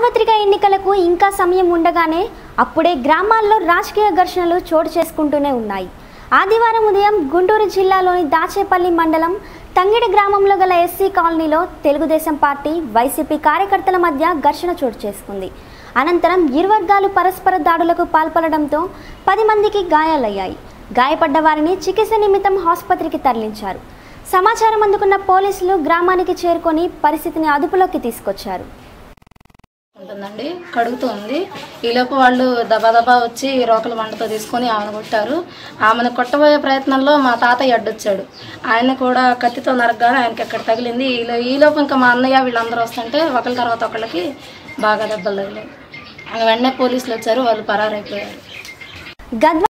సార్వత్రిక ఎన్నికలకు ఇంకా సమయం ఉండగానే అప్పుడే గ్రామాల్లో రాజకీయ ఘర్షణలు చోటు చేసుకుంటూనే ఉన్నాయి ఆదివారం ఉదయం గుంటూరు జిల్లాలోని దాచేపల్లి మండలం తంగిడి గ్రామంలో గల ఎస్సీ కాలనీలో తెలుగుదేశం పార్టీ వైసీపీ కార్యకర్తల మధ్య ఘర్షణ చోటు చేసుకుంది అనంతరం ఇరు వర్గాలు పరస్పర దాడులకు పాల్పడడంతో పది మందికి గాయాలయ్యాయి గాయపడ్డ వారిని చికిత్స నిమిత్తం ఆసుపత్రికి తరలించారు సమాచారం అందుకున్న పోలీసులు గ్రామానికి చేరుకొని పరిస్థితిని అదుపులోకి తీసుకొచ్చారు ఉంటుందండి కడుగుతూ ఉంది ఈలోపు వాళ్ళు దబా దబా వచ్చి రోకల మంటతో తీసుకొని ఆమెను కొట్టారు ఆమెను కొట్టబోయే ప్రయత్నంలో మా తాతయ్య అడ్డొచ్చాడు ఆయన కూడా కత్తితో నరకగానే ఆయనకి ఎక్కడ తగిలింది ఈలో ఈలోపు ఇంకా మా అన్నయ్య వీళ్ళందరూ వస్తుంటే ఒకరి తర్వాత ఒకళ్ళకి బాగా దెబ్బలు తగిలాయి వెంటనే పోలీసులు వచ్చారు వాళ్ళు పరారైపోయారు గద్వాల